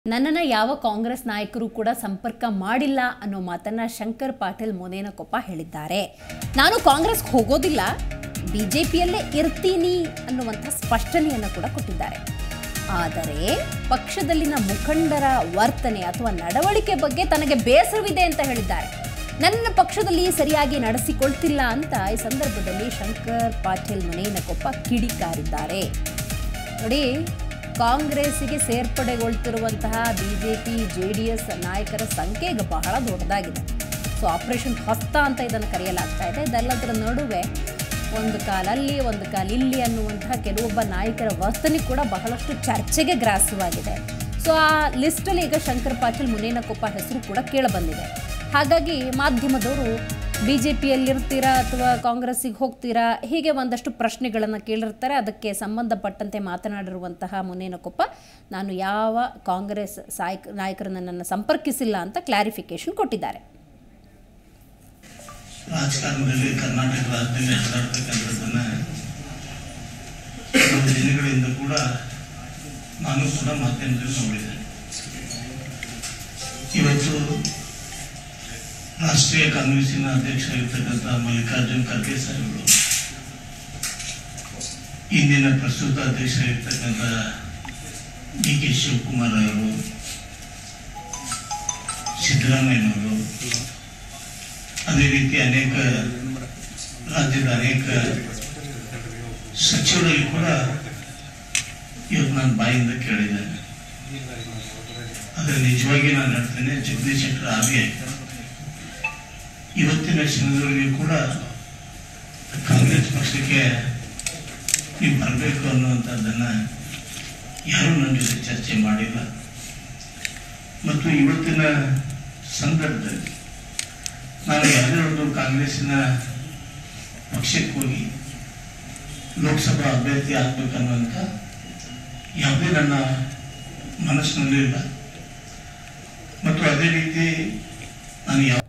ನನ್ನನ್ನು ಯಾವ ಕಾಂಗ್ರೆಸ್ ನಾಯಕರು ಕೂಡ ಸಂಪರ್ಕ ಮಾಡಿಲ್ಲ ಅನ್ನೋ ಮಾತನ್ನ ಶಂಕರ್ ಪಾಟೀಲ್ ಮುನೇನಕೊಪ್ಪ ಹೇಳಿದ್ದಾರೆ ನಾನು ಕಾಂಗ್ರೆಸ್ಗೆ ಹೋಗೋದಿಲ್ಲ ಬಿಜೆಪಿಯಲ್ಲೇ ಇರ್ತೀನಿ ಅನ್ನುವಂಥ ಸ್ಪಷ್ಟನೆಯನ್ನು ಕೂಡ ಕೊಟ್ಟಿದ್ದಾರೆ ಆದರೆ ಪಕ್ಷದಲ್ಲಿನ ಮುಖಂಡರ ವರ್ತನೆ ಅಥವಾ ನಡವಳಿಕೆ ಬಗ್ಗೆ ತನಗೆ ಬೇಸರವಿದೆ ಅಂತ ಹೇಳಿದ್ದಾರೆ ನನ್ನ ಪಕ್ಷದಲ್ಲಿ ಸರಿಯಾಗಿ ನಡೆಸಿಕೊಳ್ತಿಲ್ಲ ಅಂತ ಈ ಸಂದರ್ಭದಲ್ಲಿ ಶಂಕರ್ ಪಾಟೀಲ್ ಮುನೇನಕೊಪ್ಪ ಕಿಡಿಕಾರಿದ್ದಾರೆ ನೋಡಿ ಕಾಂಗ್ರೆಸ್ಸಿಗೆ ಸೇರ್ಪಡೆಗೊಳ್ತಿರುವಂತಹ ಬಿಜೆಪಿ ಜೆ ಡಿ ಎಸ್ ನಾಯಕರ ಸಂಖ್ಯೆ ಈಗ ಬಹಳ ದೊಡ್ಡದಾಗಿದೆ ಸೊ ಆಪರೇಷನ್ ಹಸ್ತ ಅಂತ ಇದನ್ನು ಕರೆಯಲಾಗ್ತಾ ಇದೆ ಇದೆಲ್ಲದರ ನಡುವೆ ಒಂದು ಕಾಲಲ್ಲಿ ಒಂದು ಕಾಲ ಇಲ್ಲಿ ಅನ್ನುವಂತಹ ಕೆಲವೊಬ್ಬ ನಾಯಕರ ವರ್ತನೆ ಕೂಡ ಬಹಳಷ್ಟು ಚರ್ಚೆಗೆ ಗ್ರಾಸವಾಗಿದೆ ಸೊ ಆ ಲಿಸ್ಟಲ್ಲಿ ಈಗ ಶಂಕರ್ ಪಾಟೀಲ್ ಮುನೇನಕೊಪ್ಪ ಹೆಸರು ಕೂಡ ಕೇಳಬಂದಿದೆ ಹಾಗಾಗಿ ಮಾಧ್ಯಮದವರು ಬಿ ಜೆ ಪಿಯಲ್ಲಿರ್ತೀರಾ ಅಥವಾ ಕಾಂಗ್ರೆಸ್ಸಿಗೆ ಹೋಗ್ತೀರಾ ಹೀಗೆ ಒಂದಷ್ಟು ಪ್ರಶ್ನೆಗಳನ್ನು ಕೇಳಿರ್ತಾರೆ ಅದಕ್ಕೆ ಸಂಬಂಧಪಟ್ಟಂತೆ ಮಾತನಾಡಿರುವಂತಹ ಮುನೇನಕೊಪ್ಪ ನಾನು ಯಾವ ಕಾಂಗ್ರೆಸ್ ಸಾಯಕ ನಾಯಕರು ನನ್ನನ್ನು ಸಂಪರ್ಕಿಸಿಲ್ಲ ಅಂತ ಕ್ಲಾರಿಫಿಕೇಶನ್ ಕೊಟ್ಟಿದ್ದಾರೆ ರಾಜಕಾರಣದಲ್ಲಿ ಕರ್ನಾಟಕ ರಾಜ್ಯದಲ್ಲಿ ಹರಡ್ತಕ್ಕಂಥದ್ದನ್ನ ಕೆಲವು ದಿನಗಳಿಂದ ಕೂಡ ನಾನು ಕೂಡ ಮಾಧ್ಯಮದಲ್ಲಿ ನೋಡಿದೆ ಇವತ್ತು ರಾಷ್ಟ್ರೀಯ ಕಾಂಗ್ರೆಸ್ಸಿನ ಅಧ್ಯಕ್ಷರಾಗಿರ್ತಕ್ಕಂಥ ಮಲ್ಲಿಕಾರ್ಜುನ್ ಖರ್ಗೆ ಸಾಹೇಬರು ಇಂದಿನ ಪ್ರಸ್ತುತ ಅಧ್ಯಕ್ಷರಾಗಿರ್ತಕ್ಕಂಥ ಡಿ ಕೆ ಶಿವಕುಮಾರ್ ಅವರು ಸಿದ್ದರಾಮಯ್ಯನವರು ಅದೇ ರೀತಿ ಅನೇಕ ರಾಜ್ಯದ ಅನೇಕ ಸಚಿವರಲ್ಲಿ ಕೂಡ ಇವತ್ತು ನಾನು ಬಾಯಿಂದ ಕೇಳಿದ್ದೇನೆ ಆದರೆ ನಿಜವಾಗಿ ನಾನು ಹೇಳ್ತೇನೆ ಜಗದೀಶ್ ಶೆಟ್ಟರ್ ಆಗಿ ಇವತ್ತಿನ ಕ್ಷಣದವರೆಗೆ ಕೂಡ ಕಾಂಗ್ರೆಸ್ ಪಕ್ಷಕ್ಕೆ ನೀವು ಬರಬೇಕು ಅನ್ನುವಂಥದ್ದನ್ನ ಯಾರೂ ನನ್ನ ಜೊತೆ ಚರ್ಚೆ ಮಾಡಿಲ್ಲ ಮತ್ತು ಇವತ್ತಿನ ಸಂದರ್ಭದಲ್ಲಿ ನಾನು ಯಾವ್ಯಾವುದು ಕಾಂಗ್ರೆಸ್ಸಿನ ಪಕ್ಷಕ್ಕೆ ಹೋಗಿ ಲೋಕಸಭಾ ಅಭ್ಯರ್ಥಿ ಆಗ್ಬೇಕನ್ನುವಂಥ ಯಾವುದೇ ನನ್ನ ಮನಸ್ಸಿನಲ್ಲಿ ಇಲ್ಲ ಮತ್ತು ಅದೇ ರೀತಿ ನಾನು ಯಾವ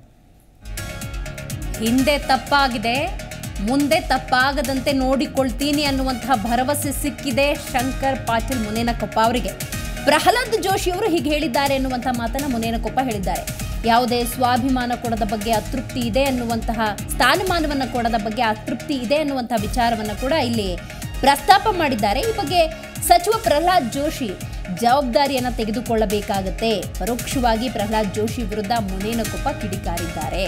ಹಿಂದೆ ತಪ್ಪಾಗಿದೆ ಮುಂದೆ ತಪ್ಪಾಗದಂತೆ ನೋಡಿಕೊಳ್ತೀನಿ ಅನ್ನುವಂತಹ ಭರವಸೆ ಸಿಕ್ಕಿದೆ ಶಂಕರ್ ಪಾಟೀಲ್ ಮುನೇನಕೊಪ್ಪ ಅವರಿಗೆ ಪ್ರಹ್ಲಾದ್ ಜೋಶಿ ಅವರು ಹೀಗೆ ಹೇಳಿದ್ದಾರೆ ಎನ್ನುವಂತಹ ಮಾತನ್ನ ಮುನೇನಕೊಪ್ಪ ಹೇಳಿದ್ದಾರೆ ಯಾವುದೇ ಸ್ವಾಭಿಮಾನ ಕೊಡದ ಬಗ್ಗೆ ಅತೃಪ್ತಿ ಇದೆ ಅನ್ನುವಂತಹ ಸ್ಥಾನಮಾನವನ್ನು ಕೊಡದ ಬಗ್ಗೆ ಅತೃಪ್ತಿ ಇದೆ ಅನ್ನುವಂತಹ ವಿಚಾರವನ್ನು ಕೂಡ ಇಲ್ಲಿ ಪ್ರಸ್ತಾಪ ಮಾಡಿದ್ದಾರೆ ಈ ಬಗ್ಗೆ ಸಚಿವ ಪ್ರಹ್ಲಾದ್ ಜೋಶಿ ಜವಾಬ್ದಾರಿಯನ್ನು ತೆಗೆದುಕೊಳ್ಳಬೇಕಾಗತ್ತೆ ಪರೋಕ್ಷವಾಗಿ ಪ್ರಹ್ಲಾದ್ ಜೋಶಿ ವಿರುದ್ಧ ಮುನೇನಕೊಪ್ಪ ಕಿಡಿಕಾರಿದ್ದಾರೆ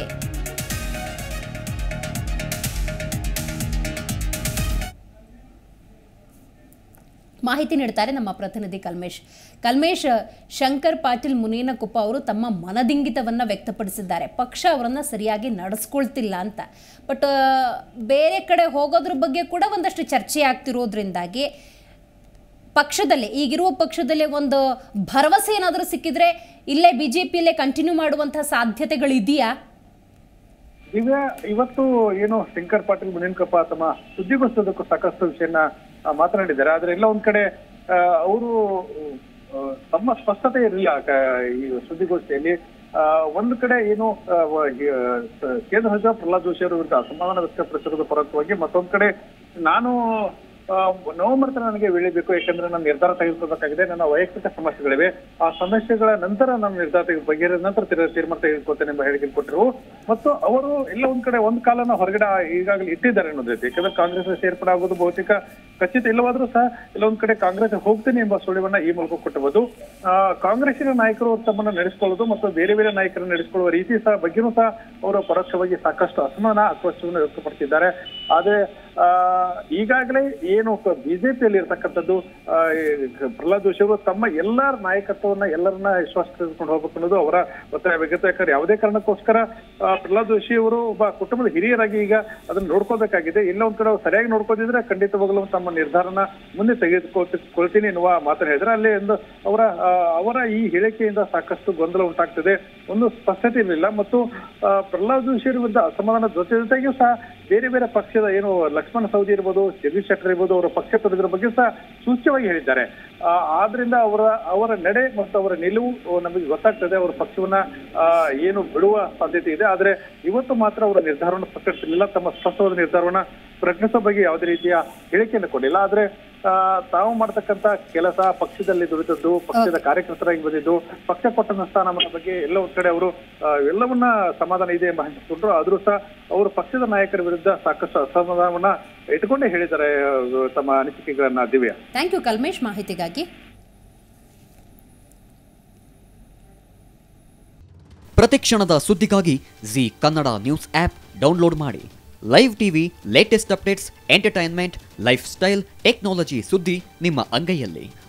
ಮಾಹಿತಿ ನೀಡ್ತಾರೆ ನಮ್ಮ ಪ್ರತಿನಿಧಿ ಕಲ್ಮೇಶ್ ಕಲ್ಮೇಶ್ ಶಂಕರ್ ಪಾಟೀಲ್ ಮುನೇನಕೊಪ್ಪ ಅವರು ತಮ್ಮ ಮನದಿಂಗಿತವನ್ನು ವ್ಯಕ್ತಪಡಿಸಿದ್ದಾರೆ ಪಕ್ಷ ಅವರನ್ನು ಸರಿಯಾಗಿ ನಡೆಸ್ಕೊಳ್ತಿಲ್ಲ ಅಂತ ಬಟ್ ಬೇರೆ ಕಡೆ ಹೋಗೋದ್ರ ಬಗ್ಗೆ ಕೂಡ ಒಂದಷ್ಟು ಚರ್ಚೆ ಆಗ್ತಿರೋದ್ರಿಂದಾಗಿ ಪಕ್ಷದಲ್ಲೇ ಈಗಿರುವ ಪಕ್ಷದಲ್ಲೇ ಒಂದು ಭರವಸೆ ಏನಾದರೂ ಸಿಕ್ಕಿದ್ರೆ ಇಲ್ಲೇ ಬಿ ಜೆ ಪಿಯಲ್ಲೇ ಕಂಟಿನ್ಯೂ ಮಾಡುವಂತಹ ಸಾಧ್ಯತೆಗಳಿದೆಯಾ ದಿವ್ಯಾ ಇವತ್ತು ಏನು ಶಂಕರ್ ಪಾಟೀಲ್ ಮುನೇನ್ಕಪ್ಪ ತಮ್ಮ ಸುದ್ದಿಗೋಷ್ಠಿಯದಕ್ಕೂ ಸಾಕಷ್ಟು ವಿಷಯನ ಆ, ಮಾತನಾಡಿದ್ದಾರೆ ಆದ್ರೆ ಎಲ್ಲ ಒಂದ್ ಕಡೆ ಅವರು ತಮ್ಮ ಸ್ಪಷ್ಟತೆ ಇರಲಿಲ್ಲ ಕ- ಈ ಸುದ್ದಿಗೋಷ್ಠಿಯಲ್ಲಿ ಆ, ಒಂದು ಕಡೆ ಏನು ಆ, ವ- ಈ, ಆ, ಸ- ಕೇಂದ್ರ ಸಚಿವ ಪ್ರಹ್ಲಾದ್ ಜೋಶಿ ಅವರ ವಿರುದ್ಧ ಅಸಮಾಧಾನ ವ್ಯಕ್ತಪಡಿಸಿರೋದು ಪರವಾಗಿ ಮತ್ತೊಂದ್ ಕಡೆ ನಾನು ಆ, ನವೆಂಬರ್ ತನಕ ನನಗೆ ವೇಳೆ ಬೇಕು ಯಾಕಂದ್ರೆ ನಾನು ನಿರ್ಧಾರ ತೆಗೆದುಕೋಬೇಕಾಗಿದೆ ನನ್ನ ವೈಯಕ್ತಿಕ ಸಮಸ್ಯೆಗಳಿವೆ ಆ ಸಮಸ್ಯೆಗಳ ನಂತರ ನಾನು ನಿರ್ಧಾರ ತೆಗೆದು ಬಗೆಹರಿದ ನಂತರ ತೀರ್- ತೀರ್ಮಾನ ತೆಗೆದುಕೊಳ್ತೇನೆ ಎಂಬ ಹೇಳಿಕೆ ಕೊಟ್ಟರು ಮತ್ತು ಅವರು ಎಲ್ಲ ಒಂದ್ ಕಡೆ ಒಂದ್ ಕಾಲನ ಹೊರಗಡೆ ಈಗಾಗಲೇ ಇಟ್ಟಿದ್ದಾರೆ ಅನ್ನೋದೈತೆ ಯಾಕಂದ್ರೆ ಕಾಂಗ್ರೆಸ್ ಸೇರ್ಪಡೆ ಆಗೋದು ಬಹುತೇಕ ಖಚಿತ ಇಲ್ಲವಾದ್ರೂ ಸಹ ಎಲ್ಲ ಒಂದ್ ಕಡೆ ಕಾಂಗ್ರೆಸ್ ಹೋಗ್ತೇನೆ ಎಂಬ ಸುಳಿವನ್ನ ಈ ಮೂಲಕ ಕೊಟ್ಟಬಹುದು ಆ, ಕಾಂಗ್ರೆಸ್ಸಿನ ನಾಯಕರು ತಮ್ಮನ್ನ ನಡೆಸಿಕೊಳ್ಳೋದು ಮತ್ತು ಬೇರೆ ಬೇರೆ ನಾಯಕರನ್ನು ನಡೆಸಿಕೊಳ್ಳುವ ರೀತಿ ಸಹ ಬಗ್ಗೆನೂ ಸಹ ಅವರು ಪರೋಕ್ಷವಾಗಿ ಸಾಕಷ್ಟು ಅಸಮಾನ ಆಕ್ರೋಶವನ್ನು ವ್ಯಕ್ತಪಡಿಸಿದ್ದಾರೆ ಆದ್ರೆ ಆ, ಈಗಾಗಲೇ ಏನು ಬಿಜೆಪಿಯಲ್ಲಿ ಇರ್ತಕ್ಕಂಥದ್ದು ಆ, ಈ ಪ್ರಹ್ಲಾದ್ ಜೋಶಿ ಅವರು ತಮ್ಮ ಎಲ್ಲರ ನಾಯಕತ್ವವನ್ನ ಎಲ್ಲರನ್ನ ವಿಶ್ವಾಸ ತೆಗೆದುಕೊಂಡು ಹೋಗ್ಬೇಕು ಅನ್ನೋದು ಅವರ ಒತ್ತಾಯವಾಗಿತ್ತು ಯಾಕಂದ್ರೆ ಯಾವುದೇ ಕಾರಣಕ್ಕೋಸ್ಕರ ಆ, ಪ್ರಹ್ಲಾದ್ ಜೋಶಿ ಅವರು ಒಬ್ಬ ಕುಟುಂಬದ ಹಿರಿಯರಾಗಿ ಈಗ ಅದನ್ನ ನೋಡ್ಕೋಬೇಕಾಗಿದೆ ಎಲ್ಲ ಒಂದ್ ಕಡೆ ಅವ್ರು ಸರಿಯಾಗಿ ನೋಡ್ಕೋದಿದ್ರೆ ಖಂಡಿತವಾಗಲೂ ತಮ್ಮ ನಿರ್ಧಾರನ ಮುಂದೆ ತೆಗೆದುಕೊಳ್ತೀನಿ ಎನ್ನುವ ಮಾತನ್ನ ಹೇಳಿದ್ರೆ ಅಲ್ಲಿ ಒಂದು ಅವರ ಆ, ಅವರ ಈ ಹೇಳಿಕೆಯಿಂದ ಸಾಕಷ್ಟು ಗೊಂದಲ ಉಂಟಾಗ್ತದೆ ಒಂದು ಸ್ಪಷ್ಟತೆ ಇರಲಿಲ್ಲ ಮತ್ತು ಆ, ಪ್ರಹ್ಲಾದ್ ಜೋಶಿ ವಿರುದ್ಧ ಅಸಮಾಧಾನ ಜೊತೆ ಜೊತೆಗೂ ಸಹ ಬೇರೆ ಬೇರೆ ಪಕ್ಷದ ಏನು ಲಕ್ಷ್ಮಣ ಸವದಿ ಇರ್ಬೋದು ಜಗದೀಶ್ ಶೆಟ್ಟರ್ ಇರ್ಬೋದು ಅವರ ಪಕ್ಷ ತೊರೆದ್ರ ಬಗ್ಗೆ ಸಹ ಸೂಚ್ಯವಾಗಿ ಹೇಳಿದ್ದಾರೆ ಆ, ಆದ್ರಿಂದ ಅವರ ಅವರ ನಡೆ ಮತ್ತು ಅವರ ನಿಲುವು ನಮಗೆ ಗೊತ್ತಾಗ್ತದೆ ಅವರ ಪಕ್ಷವನ್ನ ಆ, ಏನು ಬಿಡುವ ಸಾಧ್ಯತೆ ಇದೆ ಆದ್ರೆ ಇವತ್ತು ಮಾತ್ರ ಅವರ ನಿರ್ಧಾರವನ್ನು ಪ್ರಕಟಿಸಲಿಲ್ಲ ತಮ್ಮ ಸ್ಪಷ್ಟವಾದ ನಿರ್ಧಾರವನ್ನ ಪ್ರಕಟಿಸೋ ಬಗ್ಗೆ ಯಾವುದೇ ರೀತಿಯ ಹೇಳಿಕೆಯನ್ನು ಕೊಡಲಿಲ್ಲ ಆದ್ರೆ ಆ, ತಾವು ಮಾಡ್ತಕ್ಕಂತ ಕೆಲಸ ಪಕ್ಷದಲ್ಲಿ ದುಡಿದದ್ದು ಪಕ್ಷದ ಕಾರ್ಯಕರ್ತರಾಗಿ ಬಂದಿದ್ದು ಪಕ್ಷ ಕೊಟ್ಟಂತ ಸ್ಥಾನಮಾನ ಬಗ್ಗೆ ಎಲ್ಲ ಒಂದ್ ಕಡೆ ಅವರು ಆ, ಎಲ್ಲವನ್ನ ಸಮಾಧಾನ ಇದೆ ಎಂಬ ಹಂಚಿಕೊಂಡ್ರು ಆದ್ರೂ ಸಹ ಅವರು ಪಕ್ಷದ ನಾಯಕರ ವಿರುದ್ಧ ಸಾಕಷ್ಟು ಅಸಮಾಧಾನವನ್ನ ಇಟ್ಕೊಂಡೇ ಹೇಳಿದ್ದಾರೆ ಆ, ತಮ್ಮ ಅನಿಸಿಕೆಗಳನ್ನ ದಿವ್ಯಾ ಥ್ಯಾಂಕ್ ಯು ಕಲ್ಮೇಶ್ ಮಾಹಿತಿಗಾಗಿ ಪ್ರತಿಕ್ಷಣದ ಸುದ್ದಿಗಾಗಿ Zee Kannada news app download ಮಾಡಿ live TV latest updates entertainment lifestyle technology ಸುದ್ದಿ ನಿಮ್ಮ ಅಂಗೈಯಲ್ಲಿ